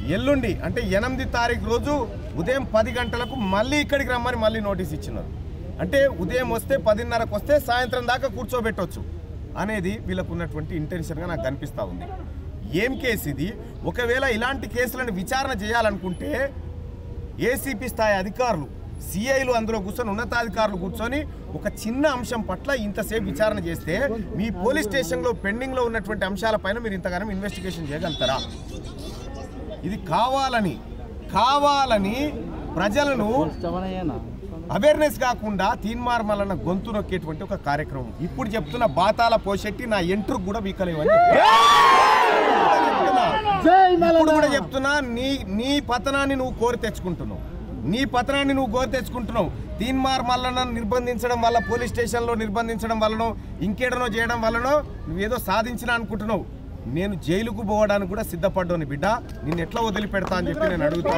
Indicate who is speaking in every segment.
Speaker 1: ఎల్లుండి అంటే ఎనిమిది తారీఖు రోజు ఉదయం పది గంటలకు మళ్ళీ ఇక్కడికి రమ్మని మళ్ళీ నోటీస్ ఇచ్చినారు అంటే ఉదయం వస్తే పదిన్నరకు వస్తే సాయంత్రం దాకా కూర్చోబెట్టవచ్చు అనేది వీళ్ళకు ఉన్నటువంటి ఇంటెన్షన్గా నాకు కనిపిస్తూ ఉంది ఏం కేసు ఇది ఒకవేళ ఇలాంటి కేసులను విచారణ చేయాలనుకుంటే ఏసీపీ స్థాయి అధికారులు సిఐలు అందులో కూర్చొని ఉన్నతాధికారులు కూర్చొని ఒక చిన్న అంశం పట్ల ఇంతసేపు విచారణ చేస్తే మీ పోలీస్ స్టేషన్లో పెండింగ్లో ఉన్నటువంటి అంశాలపైన మీరు ఇంతగానం ఇన్వెస్టిగేషన్ చేయగలుగుతారా ఇది కావాలని కావాలని ప్రజలను అవేర్నెస్ కాకుండా తీన్మార్ మల్లన్న గొంతు నొక్కేటువంటి ఒక కార్యక్రమం ఇప్పుడు చెప్తున్న బాతాల పోషెట్టి నా ఎంట్రుకు కూడా వీకలేవని చెప్తున్నా. ఇప్పుడు కూడా చెప్తున్నా నీ నీ పతనాన్ని నువ్వు కోరి తెచ్చుకుంటున్నావు నీ పతనాన్ని నువ్వు కోరి తెచ్చుకుంటున్నావు తీన్మార్ మల్లన్న నిర్బంధించడం వల్ల పోలీస్ స్టేషన్లో నిర్బంధించడం వల్లనో ఇంకేడనో చేయడం వల్లనో నువ్వేదో సాధించిన అనుకుంటున్నావు నేను జైలుకు పోవడానికి కూడా సిద్ధపడ్డాను బిడ్డ నిన్ను ఎట్లా వదిలిపెడతా అని చెప్పి నేను అడుగుతా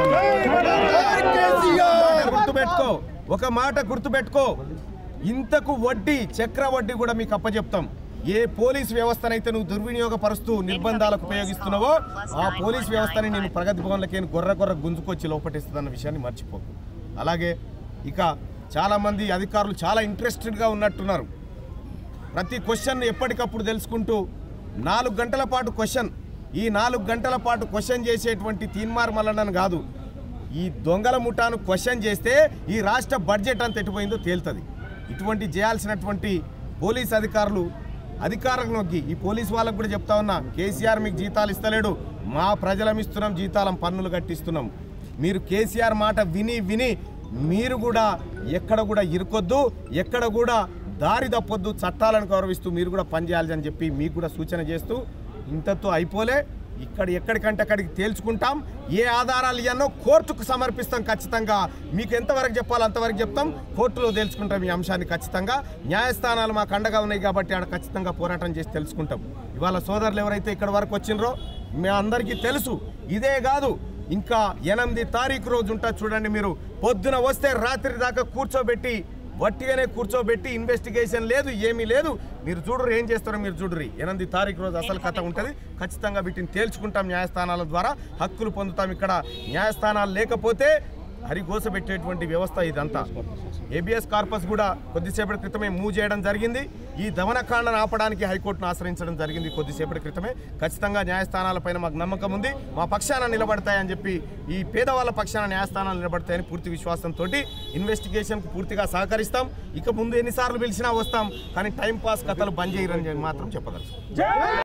Speaker 1: ఉన్నా గుర్తుపెట్టుకో ఒక మాట గుర్తుపెట్టుకో ఇంతకు వడ్డీ చక్ర వడ్డీ కూడా మీకు అప్పచెప్తాం ఏ పోలీస్ వ్యవస్థనైతే నువ్వు దుర్వినియోగపరుస్తూ నిర్బంధాలకు ఉపయోగిస్తున్నావో ఆ పోలీస్ వ్యవస్థని నేను ప్రగతి భవన్లకి గొర్ర గొర్ర గుంజుకొచ్చి లోపటిస్తుందన్న విషయాన్ని మర్చిపోకు అలాగే ఇక చాలామంది అధికారులు చాలా ఇంట్రెస్టెడ్గా ఉన్నట్టున్నారు ప్రతి క్వశ్చన్ ఎప్పటికప్పుడు తెలుసుకుంటూ నాలుగు గంటల పాటు క్వశ్చన్ ఈ నాలుగు గంటల పాటు క్వశ్చన్ చేసేటువంటి తీన్మార్ మల్లన్నను కాదు ఈ దొంగల ముఠాను క్వశ్చన్ చేస్తే ఈ రాష్ట్ర బడ్జెట్ అంత ఎటుపోయిందో తేలుతుంది ఇటువంటి చేయాల్సినటువంటి పోలీస్ అధికారులు అధికారం నొక్కి ఈ పోలీస్ వాళ్ళకు కూడా చెప్తా ఉన్నా కేసీఆర్ మీకు జీతాలు ఇస్తలేడు మా ప్రజలం ఇస్తున్నాం జీతాలం పన్నులు కట్టిస్తున్నాం మీరు కేసీఆర్ మాట విని విని మీరు కూడా ఎక్కడ కూడా ఇరుకొద్దు ఎక్కడ కూడా దారి తప్పొద్దు చట్టాలను గౌరవిస్తూ మీరు కూడా పనిచేయాలి అని చెప్పి మీకు కూడా సూచన చేస్తూ ఇంతతో అయిపోలే ఇక్కడ ఎక్కడికంటే అక్కడికి తేల్చుకుంటాం ఏ ఆధారాలు ఇవన్నో కోర్టుకు సమర్పిస్తాం ఖచ్చితంగా మీకు ఎంతవరకు చెప్పాలో అంతవరకు చెప్తాం కోర్టులో తేల్చుకుంటాం ఈ అంశాన్ని ఖచ్చితంగా న్యాయస్థానాలు మాకు అండగా ఉన్నాయి కాబట్టి ఆడ ఖచ్చితంగా పోరాటం చేసి తెలుసుకుంటాం ఇవాళ సోదరులు ఎవరైతే ఇక్కడ వరకు వచ్చినరో మీ అందరికీ తెలుసు ఇదే కాదు ఇంకా ఎనిమిది తారీఖు రోజు ఉంటుంది చూడండి మీరు పొద్దున వస్తే రాత్రి దాకా కూర్చోబెట్టి వట్టిగానే కూర్చోబెట్టి ఇన్వెస్టిగేషన్ లేదు ఏమీ లేదు మీరు చూడరు ఏం చేస్తారో మీరు చూడరు ఎనిమిది తారీఖు రోజు అసలు కథ ఉంటుంది ఖచ్చితంగా వీటిని తేల్చుకుంటాం న్యాయస్థానాల ద్వారా హక్కులు పొందుతాం ఇక్కడ న్యాయస్థానాలు లేకపోతే హరిగోసబెట్టేటువంటి వ్యవస్థ ఇదంతా ఏబిఎస్ కార్పస్ కూడా కొద్దిసేపటి క్రితమే మూవ్ చేయడం జరిగింది ఈ దమనకాండను ఆపడానికి హైకోర్టును ఆశ్రయించడం జరిగింది కొద్దిసేపటి క్రితమే ఖచ్చితంగా న్యాయస్థానాలపైన మాకు నమ్మకం ఉంది మా పక్షాన నిలబడతాయని చెప్పి ఈ పేదవాళ్ళ పక్షాన న్యాయస్థానాలు నిలబడతాయని పూర్తి విశ్వాసంతో ఇన్వెస్టిగేషన్కు పూర్తిగా సహకరిస్తాం ఇక ముందు ఎన్నిసార్లు పిలిచినా వస్తాం కానీ టైం పాస్ కథలు బంద్ చేయరని మాత్రం చెప్పగలుగుతాం